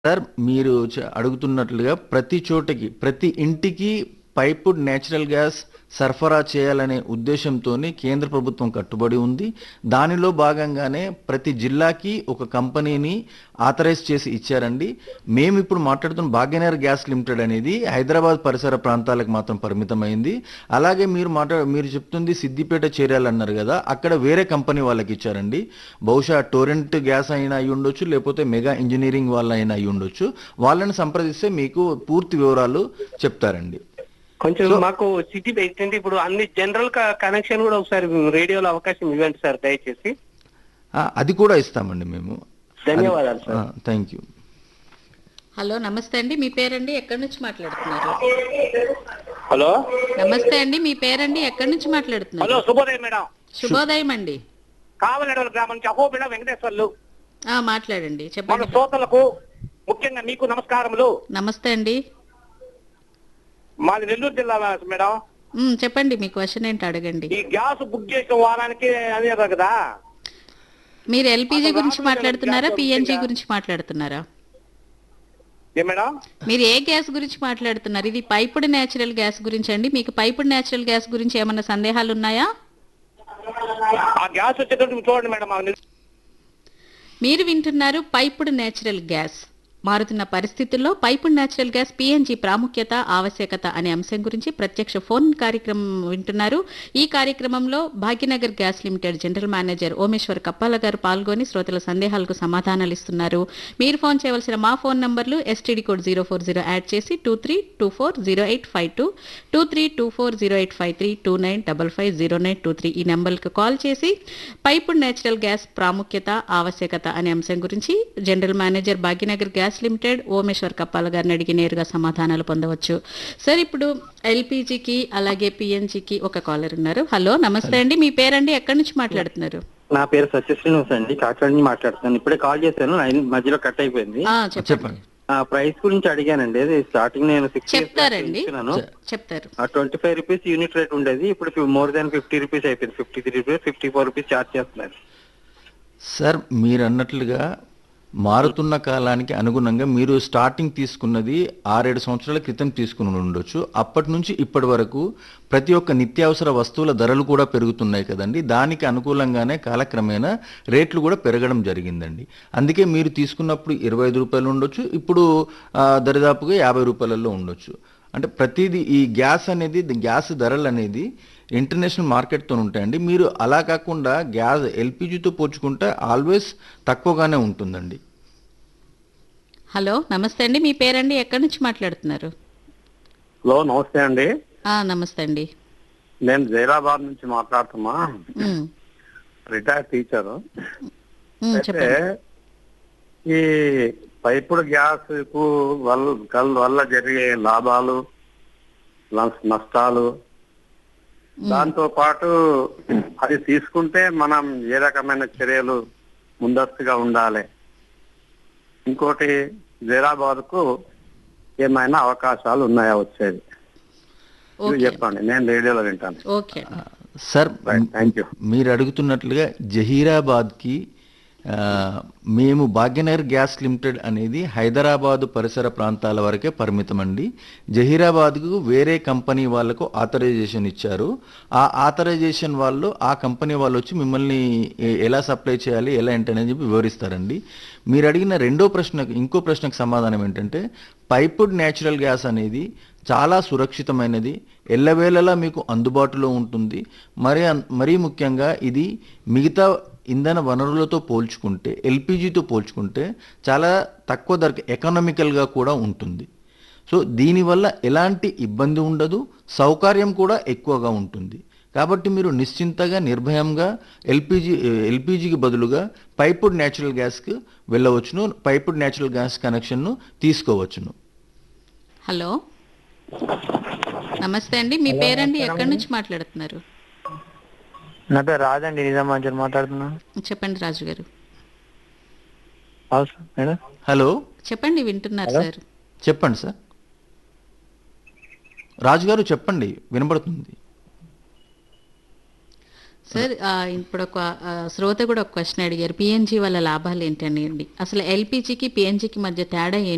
Sir మీరు చ- అడుగుతున్నట్లుగా ప్రతి చోటకి ప్రతి ఇంటికి పైపుడ్ నేచురల్ గ్యాస్ సరఫరా చేయాలనే ఉద్దేశంతో కేంద్ర ప్రభుత్వం కట్టుబడి ఉంది దానిలో భాగంగానే ప్రతి జిల్లాకి ఒక కంపెనీని ఆథరైజ్ చేసి ఇచ్చారండి మేము ఇప్పుడు మాట్లాడుతున్న భాగ్యనగర్ గ్యాస్ లిమిటెడ్ అనేది హైదరాబాద్ పరిసర ప్రాంతాలకు మాత్రం పరిమితమైంది అలాగే మీరు మాట్లా మీరు చెప్తుంది సిద్దిపేట చేరాలన్నారు కదా అక్కడ వేరే కంపెనీ వాళ్ళకి ఇచ్చారండి బహుశా టోరెంట్ గ్యాస్ అయినా అయి ఉండొచ్చు లేకపోతే మెగా ఇంజనీరింగ్ వాళ్ళ అయినా అయి ఉండొచ్చు వాళ్ళని సంప్రదిస్తే మీకు పూర్తి వివరాలు చెప్తారండి కొంచెం మాకు సిటీ ఏంటంటే ఇప్పుడు అన్ని జనరల్ కనెక్షన్ కూడా ఒకసారి రేడియోలో అవకాశం ఇవ్వండి సార్ దయచేసి ఆ, అది కూడా ఇస్తామండి మేము ధన్యవాదాలు సార్ థ్యాంక్ యూ హలో నమస్తే అండి మీ పేరండి ఎక్కడి నుంచి మాట్లాడుతున్నారు హలో నమస్తే అండి మీ పేరండి ఎక్కడి నుంచి మాట్లాడుతున్నారు హలో శుభోదయం మేడం శుభోదయం అండి కావలడవల గ్రామం నుంచి అహోబిళ వెంకటేశ్వర్లు ఆ మాట్లాడండి మన చెప్పండి శ్రోతలకు ముఖ్యంగా మీకు నమస్కారములు నమస్తే అండి మాది నెల్లూరు జిల్లా మేడం ఉమ్, చెప్పండి మీ క్వశ్చన్ ఏంటి అడగండి ఈ గ్యాస్ బుక్ చేసిన వారానికి అనేది కదా మీరు ఎల్పిజి అసలు గురించి రావట్లేదు మాట్లాడుతున్నారా గ్యాస్ పిఎన్జి ముఖ్యంగా. గురించి మాట్లాడుతున్నారా ఏ మేడం మీరు ఏ గ్యాస్ గురించి మాట్లాడుతున్నారు ఇది పైపుడ్ నేచురల్ గ్యాస్ గురించి అండి మీకు పైపుడ్ నేచురల్ గ్యాస్ గురించి ఏమైనా సందేహాలు ఉన్నాయా ఆ గ్యాస్ వచ్చేటట్టు చూడండి మేడం ఆ నిల్- మీరు వింటున్నారు పైపుడ్ నేచురల్ గ్యాస్ మారుతున్న పరిస్థితుల్లో పైపుడ్ నేచురల్ గ్యాస్ పిఎన్జి ప్రాముఖ్యత ఆవశ్యకత అనే అంశం గురించి ప్రత్యక్ష ఫోన్ కార్యక్రమం వింటున్నారు ఈ కార్యక్రమంలో Bhagyanagar gas limited general manager Omeshwar Kappala గారు పాల్గొని శ్రోతల సందేహాలకు సమాధానాలు ఇస్తున్నారు మీరు ఫోన్ చేయవలసిన మా ఫోన్ నంబర్లు STD code zero four zero add చేసి two three two four zero eight five two two three two four zero eight five three two nine double five zero nine two three ఈ నెంబర్కి call చేసి piped natural gas ప్రాముఖ్యత ఆవశ్యకత అనే అంశం గురించి general manager Bhagyanagar gas limited Omeshwar Kappala గారిని అడిగి నేరుగా సమాధానాలు పొందవచ్చు సార్ ఇప్పుడు ఎల్పిజికి అలాగే పిఎన్జికి ఒక కాలర్ ఉన్నారు హలో నమస్తే అండి మీ పేరండి ఎక్కడి నుంచి మాట్లాడుతున్నారు నా పేరు సత్యశ్రీనివాస్ అండి కాకినాడ నుంచి మాట్లాడుతున్నాను ఇప్పుడే కాల్ చేశాను లైన్ మధ్యలో కట్ అయిపోయింది ఆ, చెప్పండి చెప్పండి ఆ ప్రైస్ గురించి అడిగానండి అది స్టార్టింగ్ నేను సిక్స్ చెప్తారండి. ఇస్తున్నాను చెప్తారు twenty five rupees unit rate ఉండేది ఇప్పుడు మోర్ దాన్ ఫిఫ్టీ రూపీస్ అయిపోయింది fifty three rupees fifty four rupees charge చేస్తున్నారు సార్ మీరు అన్నట్లుగా మారుతున్న కాలానికి అనుగుణంగా మీరు స్టార్టింగ్ తీసుకున్నది ఆరేడు సంవత్సరాల క్రితం తీసుకుని ఉండొచ్చు అప్పటి నుంచి ఇప్పటి వరకు ప్రతి ఒక్క నిత్యావసర వస్తువుల ధరలు కూడా పెరుగుతున్నాయి కదండి దానికి అనుకూలంగానే కాలక్రమేణా రేట్లు కూడా పెరగడం జరిగిందండి అందుకే మీరు తీసుకున్నప్పుడు ఇరవై ఐదు రూపాయలు ఉండొచ్చు ఇప్పుడు ఆ, దరిదాపుగా యాభై రూపాయలలో ఉండొచ్చు అంటే ప్రతిదీ ఈ గ్యాస్ అనేది గ్యాస్ ధరలు అనేది ఇంటర్నేషనల్ మార్కెట్తో ఉంటాయండి మీరు అలా కాకుండా గ్యాస్ ఎల్పిజితో పోల్చుకుంటే ఆల్వేస్ తక్కువగానే ఉంటుందండి హలో నమస్తే అండి మీ పేరండి ఎక్కడి నుంచి మాట్లాడుతున్నారు హలో నమస్తే అండి ఆ నమస్తే అండి నేను జైరాబాద్ నుంచి మాట్లాడుతున్నా ఉమ్, రిటైర్డ్ టీచర్ ఉమ్, అయితే చెప్పండి ఈ పైపుడు గ్యాస్ కు వల్ల కల్- వల్ల జరిగే లాభాలు నస్- నష్టాలు దాంతో పాటు అది తీసుకుంటే మనం ఏ రకమైన చర్యలు ముందస్తుగా ఉండాలి ఇంకోటి జైరాబాద్ కు ఏమైనా అవకాశాలు ఉన్నాయా వచ్చేది ఇది ఓకే చెప్పండి నేను రేడియోలో వింటాను ఓకే సార్ థ్యాంక్ యూ మీరు అడుగుతున్నట్లుగా జహీరాబాద్కి ఆ, మేము భాగ్యనగర్ గ్యాస్ లిమిటెడ్ అనేది హైదరాబాదు పరిసర ప్రాంతాల వరకే పరిమితం అండి జహీరాబాద్కు వేరే కంపెనీ వాళ్ళకు ఆథరైజేషన్ ఇచ్చారు ఆ ఆథరైజేషన్ వాళ్ళు ఆ కంపెనీ వాళ్ళు వచ్చి మిమ్మల్ని ఎ- ఎలా సప్లై చేయాలి ఎలా ఏంటనేది చెప్పి వివరిస్తారండి మీరు అడిగిన రెండో ప్రశ్నకు ఇంకో ప్రశ్నకు సమాధానం ఏంటంటే పైపుడ్ న్యాచురల్ గ్యాస్ అనేది చాలా సురక్షితమైనది ఎల్లవేళలా మీకు అందుబాటులో ఉంటుంది మరి అన్- మరీ ముఖ్యంగా ఇది మిగతా ఇంధన వనరులతో పోల్చుకుంటే ఎల్పిజితో పోల్చుకుంటే చాలా తక్కువ ధరకు ఎకనామికల్గా కూడా ఉంటుంది సో దీనివల్ల ఎలాంటి ఇబ్బంది ఉండదు సౌకర్యం కూడా ఎక్కువగా ఉంటుంది కాబట్టి మీరు నిశ్చింతగా నిర్భయంగా ఎల్పిజి ఎల్పిజికి బదులుగా పైపుడ్ న్యాచురల్ గ్యాస్కి వెళ్ళవచ్చును పైపుడ్ న్యాచురల్ గ్యాస్ కనెక్షన్ను తీసుకోవచ్చును హలో నమస్తే అండి మీ పేరండి ఎక్కడి నుంచి మాట్లాడుతున్నారు నా పేరు రాజండి నిజామాబాద్ మాట్లాడుతున్నాను చెప్పండి రాజు గారు అవును మేడం హలో చెప్పండి వింటున్నారు సార్ చెప్పండి సార్ రాజుగారు చెప్పండి వినబడుతుంది సార్ ఆ, ఇప్పుడు ఒక ఆ, శ్రోత కూడా ఒక క్వశ్చన్ అడిగారు పిఎన్జి వల్ల లాభాలు ఏంటండి అసలు ఎల్పిజికి పిఎన్జికి మధ్య తేడా ఏంటి